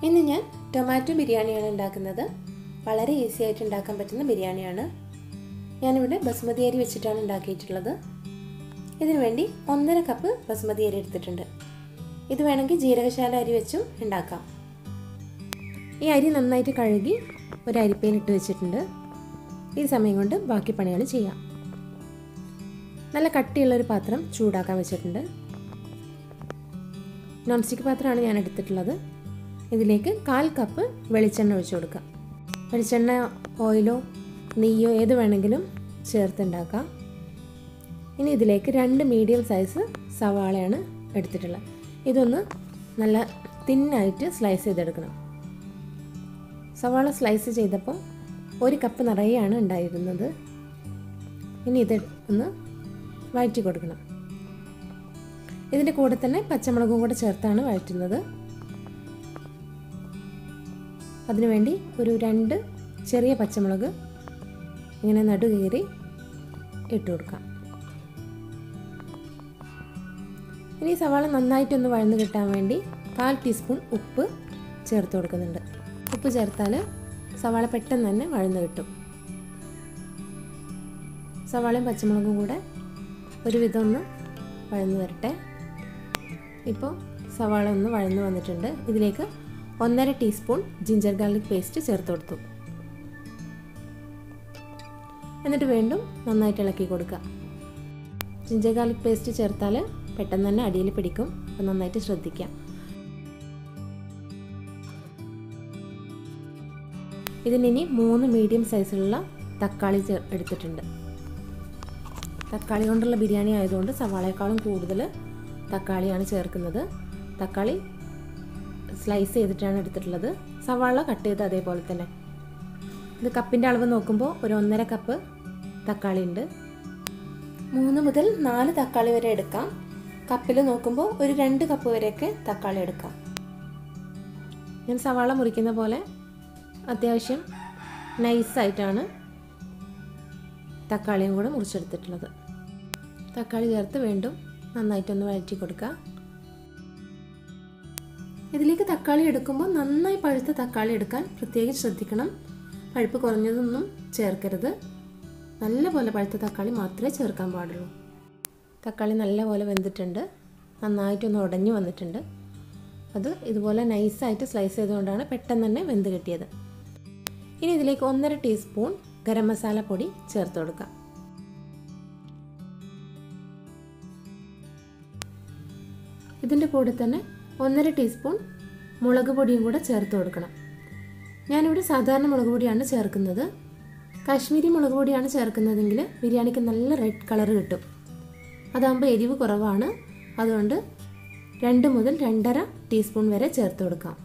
ഇന്ന് ഞാൻ ടൊമാറ്റോ ബിരിയാണിയാണ് ഉണ്ടാക്കുന്നത് വളരെ ഈസി ആയിട്ട് ഉണ്ടാക്കാൻ പറ്റുന്ന ബിരിയാണിയാണ് ഞാനിവിടെ ബസ്മതി അരി വെച്ചിട്ടാണ് ഉണ്ടാക്കിയിട്ടുള്ളത് ഇതിനു വേണ്ടി ഒന്നര കപ്പ് ബസ്മതി അരി എടുത്തിട്ടുണ്ട് ഇത് വേണമെങ്കിൽ ജീരകശാല അരി വെച്ചും ഉണ്ടാക്കാം ഈ അരി നന്നായിട്ട് കഴുകി ഒരു അരിപ്പയിൽ ഇട്ട് വെച്ചിട്ടുണ്ട് ഈ സമയം കൊണ്ട് ബാക്കി പണികൾ ചെയ്യാം നല്ല കട്ടിയുള്ളൊരു പാത്രം ചൂടാക്കാൻ വെച്ചിട്ടുണ്ട് നോൺ സ്റ്റിക്ക് പാത്രമാണ് ഞാൻ എടുത്തിട്ടുള്ളത് ഇതിലേക്ക് കാൽ കപ്പ് വെളിച്ചെണ്ണ ഒഴിച്ചു കൊടുക്കുക വെളിച്ചെണ്ണ ഓയിലോ നെയ്യോ ഏത് വേണമെങ്കിലും ചേർത്തുണ്ടാക്കാം ഇനി ഇതിലേക്ക് രണ്ട് മീഡിയം സൈസ് സവാളയാണ് എടുത്തിട്ടുള്ളത് ഇതൊന്ന് നല്ല തിന്നായിട്ട് സ്ലൈസ് ചെയ്തെടുക്കണം സവാള സ്ലൈസ് ചെയ്തപ്പോൾ ഒരു കപ്പ് നിറയെയാണ് ഉണ്ടായിരുന്നത് ഇനി ഇത് ഒന്ന് വഴറ്റി കൊടുക്കണം ഇതിൻ്റെ കൂടെ തന്നെ പച്ചമുളകും കൂടെ ചേർത്താണ് വഴറ്റുന്നത് അതിനുവേണ്ടി ഒരു രണ്ട് ചെറിയ പച്ചമുളക് ഇങ്ങനെ നടുകീറി ഇട്ട് കൊടുക്കാം ഇനി സവാള നന്നായിട്ടൊന്ന് വഴന്ന് കിട്ടാൻ വേണ്ടി കാൽ ടീസ്പൂൺ ഉപ്പ് ചേർത്ത് കൊടുക്കുന്നുണ്ട് ഉപ്പ് ചേർത്താൽ സവാള പെട്ടെന്ന് തന്നെ വഴന്ന് കിട്ടും സവാളയും പച്ചമുളകും കൂടെ ഒരുവിധം ഒന്ന് വഴന്ന് വരട്ടെ ഇപ്പോൾ സവാള ഒന്ന് വഴന്ന് വന്നിട്ടുണ്ട് ഇതിലേക്ക് ഒന്നര ടീസ്പൂൺ ജിഞ്ചർ ഗാർലിക് പേസ്റ്റ് ചേർത്ത് കൊടുത്തു എന്നിട്ട് വീണ്ടും നന്നായിട്ട് ഇളക്കി കൊടുക്കുക ജിഞ്ചർ ഗാർലിക് പേസ്റ്റ് ചേർത്താൽ പെട്ടെന്ന് തന്നെ അടിയിൽ പിടിക്കും അപ്പം നന്നായിട്ട് ശ്രദ്ധിക്കാം ഇതിനി മൂന്ന് മീഡിയം സൈസിലുള്ള തക്കാളി ചേർ എടുത്തിട്ടുണ്ട് തക്കാളി കൊണ്ടുള്ള ബിരിയാണി ആയതുകൊണ്ട് സവാളയേക്കാളും കൂടുതൽ തക്കാളിയാണ് ചേർക്കുന്നത് തക്കാളി സ്ലൈസ് ചെയ്തിട്ടാണ് എടുത്തിട്ടുള്ളത് സവാള കട്ട് ചെയ്ത് അതേപോലെ തന്നെ ഇത് കപ്പിൻ്റെ അളവ് നോക്കുമ്പോൾ ഒരു ഒന്നര കപ്പ് തക്കാളി ഉണ്ട് മൂന്ന് മുതൽ നാല് തക്കാളി വരെ എടുക്കാം കപ്പിൽ നോക്കുമ്പോൾ ഒരു രണ്ട് കപ്പ് വരെയൊക്കെ തക്കാളി എടുക്കാം ഞാൻ സവാള മുറിക്കുന്ന പോലെ അത്യാവശ്യം നൈസായിട്ടാണ് തക്കാളിയും കൂടെ മുറിച്ചെടുത്തിട്ടുള്ളത് തക്കാളി ചേർത്ത് വീണ്ടും നന്നായിട്ടൊന്ന് വഴറ്റി കൊടുക്കുക ഇതിലേക്ക് തക്കാളി എടുക്കുമ്പോൾ നന്നായി പഴുത്ത തക്കാളി എടുക്കാൻ പ്രത്യേകം ശ്രദ്ധിക്കണം പഴുപ്പ് കുറഞ്ഞതൊന്നും ചേർക്കരുത് നല്ലപോലെ പഴുത്ത തക്കാളി മാത്രമേ ചേർക്കാൻ പാടുള്ളൂ തക്കാളി നല്ലപോലെ വെന്തിട്ടുണ്ട് നന്നായിട്ടൊന്ന് ഉടഞ്ഞു വന്നിട്ടുണ്ട് അത് ഇതുപോലെ നൈസായിട്ട് സ്ലൈസ് ചെയ്തുകൊണ്ടാണ് പെട്ടെന്ന് തന്നെ വെന്ത് കിട്ടിയത് ഇനി ഇതിലേക്ക് ഒന്നര ടീസ്പൂൺ ഗരം മസാല പൊടി ചേർത്ത് കൊടുക്കാം ഇതിൻ്റെ കൂടെ തന്നെ ഒന്നര ടീസ്പൂൺ മുളക് പൊടിയും കൂടെ ചേർത്ത് കൊടുക്കണം ഞാനിവിടെ സാധാരണ മുളക് പൊടിയാണ് ചേർക്കുന്നത് കാശ്മീരി മുളക് പൊടിയാണ് ചേർക്കുന്നതെങ്കിൽ ബിരിയാണിക്ക് നല്ല റെഡ് കളർ കിട്ടും അതാകുമ്പോൾ എരിവ് കുറവാണ് അതുകൊണ്ട് രണ്ട് മുതൽ രണ്ടര ടീസ്പൂൺ വരെ ചേർത്ത് കൊടുക്കാം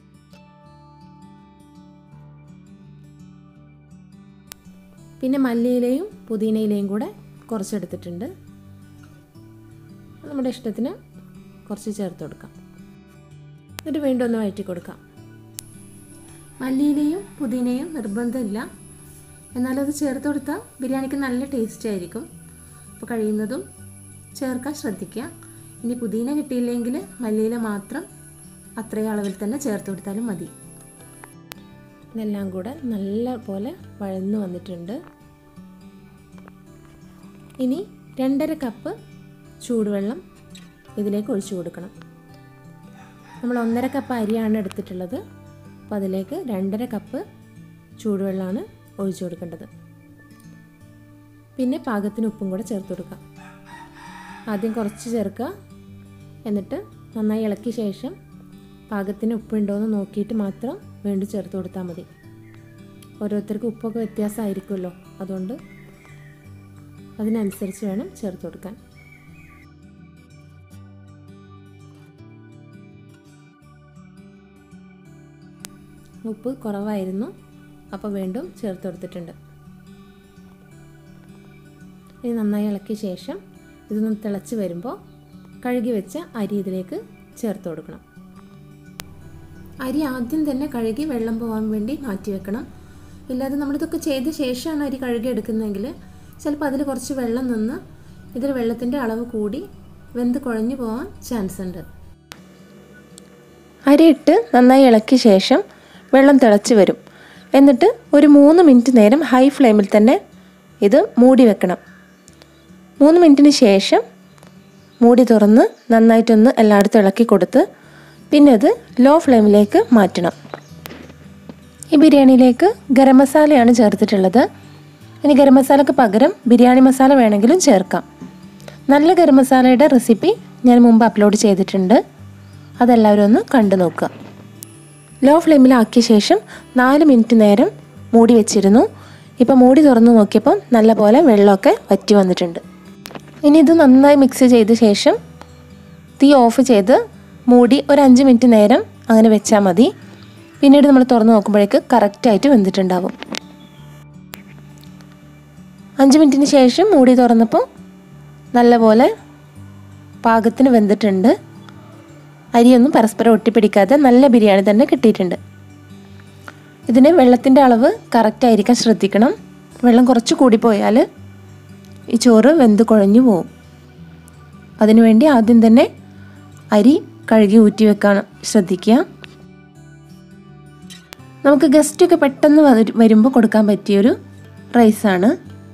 പിന്നെ മല്ലിയിലയും പുതിനയിലയും കൂടെ കുറച്ചെടുത്തിട്ടുണ്ട് നമ്മുടെ ഇഷ്ടത്തിന് കുറച്ച് ചേർത്ത് കൊടുക്കാം എന്നിട്ട് വീണ്ടും ഒന്ന് വഴറ്റി കൊടുക്കാം മല്ലിയിലയും പുതിനയും നിർബന്ധമില്ല എന്നാലത് ചേർത്ത് കൊടുത്താൽ ബിരിയാണിക്ക് നല്ല ടേസ്റ്റ് ആയിരിക്കും അപ്പോൾ കഴിയുന്നതും ചേർക്കാൻ ശ്രദ്ധിക്കുക ഇനി പുതിന കിട്ടിയില്ലെങ്കിൽ മല്ലിയില മാത്രം അത്രയും അളവിൽ തന്നെ ചേർത്ത് കൊടുത്താലും മതി ഇതെല്ലാം കൂടെ നല്ല പോലെ വഴന്നു വന്നിട്ടുണ്ട് ഇനി രണ്ടര കപ്പ് ചൂടുവെള്ളം ഇതിലേക്ക് ഒഴിച്ചു കൊടുക്കണം നമ്മൾ ഒന്നര കപ്പ് അരിയാണ് എടുത്തിട്ടുള്ളത് അപ്പോൾ അതിലേക്ക് രണ്ടര കപ്പ് ചൂടുവെള്ളമാണ് ഒഴിച്ചു കൊടുക്കേണ്ടത് പിന്നെ പാകത്തിന് ഉപ്പും കൂടെ ചേർത്ത് കൊടുക്കാം ആദ്യം കുറച്ച് ചേർക്കുക എന്നിട്ട് നന്നായി ഇളക്കിയ ശേഷം പാകത്തിന് ഉപ്പുണ്ടോ എന്ന് നോക്കിയിട്ട് മാത്രം വീണ്ടും ചേർത്ത് കൊടുത്താൽ മതി ഓരോരുത്തർക്കും ഉപ്പൊക്കെ വ്യത്യാസമായിരിക്കുമല്ലോ അതുകൊണ്ട് അതിനനുസരിച്ച് വേണം ചേർത്ത് കൊടുക്കാൻ ഉപ്പ് കുറവായിരുന്നു അപ്പോൾ വീണ്ടും ചേർത്ത് കൊടുത്തിട്ടുണ്ട് ഇനി നന്നായി ഇളക്കിയ ശേഷം ഇതൊന്ന് തിളച്ച് വരുമ്പോൾ കഴുകി വെച്ച അരി ഇതിലേക്ക് ചേർത്ത് കൊടുക്കണം അരി ആദ്യം തന്നെ കഴുകി വെള്ളം പോകാൻ വേണ്ടി മാറ്റി വെക്കണം ഇല്ലാതെ നമ്മളിതൊക്കെ ചെയ്ത ശേഷമാണ് അരി കഴുകി എടുക്കുന്നതെങ്കിൽ ചിലപ്പോൾ അതിൽ കുറച്ച് വെള്ളം നിന്ന് ഇതിൽ വെള്ളത്തിൻ്റെ അളവ് കൂടി വെന്ത് കുഴഞ്ഞു പോകാൻ ചാൻസ് ഉണ്ട് അരിയിട്ട് നന്നായി ഇളക്കിയ ശേഷം വെള്ളം തിളച്ച് വരും എന്നിട്ട് ഒരു മൂന്ന് മിനിറ്റ് നേരം ഹൈ ഫ്ലെയിമിൽ തന്നെ ഇത് മൂടി വെക്കണം മൂന്ന് മിനിറ്റിന് ശേഷം മൂടി തുറന്ന് നന്നായിട്ടൊന്ന് എല്ലായിടത്തും ഇളക്കി കൊടുത്ത് പിന്നെ അത് ലോ ഫ്ലെയിമിലേക്ക് മാറ്റണം ഈ ബിരിയാണിയിലേക്ക് ഗരം മസാലയാണ് ചേർത്തിട്ടുള്ളത് ഇനി ഗരം മസാലയ്ക്ക് പകരം ബിരിയാണി മസാല വേണമെങ്കിലും ചേർക്കാം നല്ല ഗരം മസാലയുടെ റെസിപ്പി ഞാൻ മുമ്പ് അപ്ലോഡ് ചെയ്തിട്ടുണ്ട് അതെല്ലാവരും ഒന്ന് കണ്ടു നോക്കുക ലോ ഫ്ലെയിമിലാക്കിയ ശേഷം നാല് മിനിറ്റ് നേരം മൂടി വെച്ചിരുന്നു ഇപ്പോൾ മൂടി തുറന്ന് നോക്കിയപ്പോൾ നല്ലപോലെ വെള്ളമൊക്കെ വറ്റി വന്നിട്ടുണ്ട് ഇനി ഇത് നന്നായി മിക്സ് ചെയ്ത ശേഷം തീ ഓഫ് ചെയ്ത് മൂടി ഒരു അഞ്ച് മിനിറ്റ് നേരം അങ്ങനെ വെച്ചാൽ മതി പിന്നീട് നമ്മൾ തുറന്ന് നോക്കുമ്പോഴേക്ക് കറക്റ്റായിട്ട് വെന്തിട്ടുണ്ടാവും അഞ്ച് മിനിറ്റിന് ശേഷം മൂടി തുറന്നപ്പോൾ നല്ലപോലെ പാകത്തിന് വെന്തിട്ടുണ്ട് അരിയൊന്നും പരസ്പരം ഒട്ടിപ്പിടിക്കാതെ നല്ല ബിരിയാണി തന്നെ കിട്ടിയിട്ടുണ്ട് ഇതിന് വെള്ളത്തിൻ്റെ അളവ് കറക്റ്റായിരിക്കാൻ ശ്രദ്ധിക്കണം വെള്ളം കുറച്ച് കൂടിപ്പോയാൽ ഈ ചോറ് വെന്ത് കുഴഞ്ഞു പോവും അതിനുവേണ്ടി ആദ്യം തന്നെ അരി കഴുകി ഊറ്റി വെക്കാൻ ശ്രദ്ധിക്കുക നമുക്ക് ഗസ്റ്റൊക്കെ പെട്ടെന്ന് വരു- വരുമ്പോൾ കൊടുക്കാൻ പറ്റിയൊരു റൈസാണ്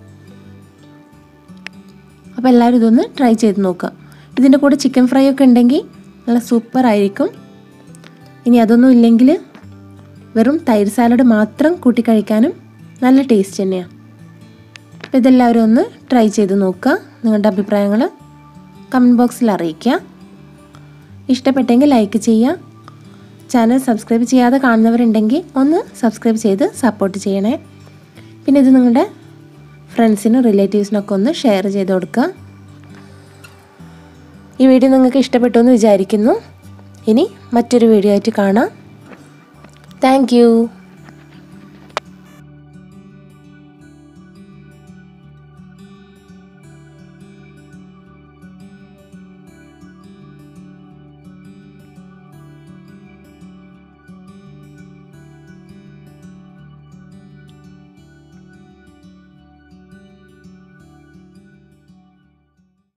അപ്പോൾ എല്ലാവരും ഇതൊന്ന് ട്രൈ ചെയ്ത് നോക്കുക ഇതിൻ്റെ കൂടെ ചിക്കൻ ഫ്രൈ ഒക്കെ ഉണ്ടെങ്കിൽ നല്ല സൂപ്പർ ആയിരിക്കും ഇനി അതൊന്നും ഇല്ലെങ്കിൽ വെറും തൈര് സാലഡ് മാത്രം കൂട്ടി കഴിക്കാനും നല്ല ടേസ്റ്റ് തന്നെയാണ് അപ്പോൾ ഇതെല്ലാവരും ഒന്ന് ട്രൈ ചെയ്ത് നോക്കുക നിങ്ങളുടെ അഭിപ്രായങ്ങൾ കമൻറ്റ് ബോക്സിൽ അറിയിക്കുക ഇഷ്ടപ്പെട്ടെങ്കിൽ ലൈക്ക് ചെയ്യുക ചാനൽ സബ്സ്ക്രൈബ് ചെയ്യാതെ കാണുന്നവരുണ്ടെങ്കിൽ ഒന്ന് സബ്സ്ക്രൈബ് ചെയ്ത് സപ്പോർട്ട് ചെയ്യണേ പിന്നെ ഇത് നിങ്ങളുടെ ഫ്രണ്ട്സിനും റിലേറ്റീവ്സിനൊക്കെ ഒന്ന് ഷെയർ ചെയ്ത് കൊടുക്കുക ഈ വീഡിയോ നിങ്ങൾക്ക് ഇഷ്ടപ്പെട്ടു എന്ന് വിചാരിക്കുന്നു ഇനി മറ്റൊരു വീഡിയോ ആയിട്ട് കാണാം താങ്ക്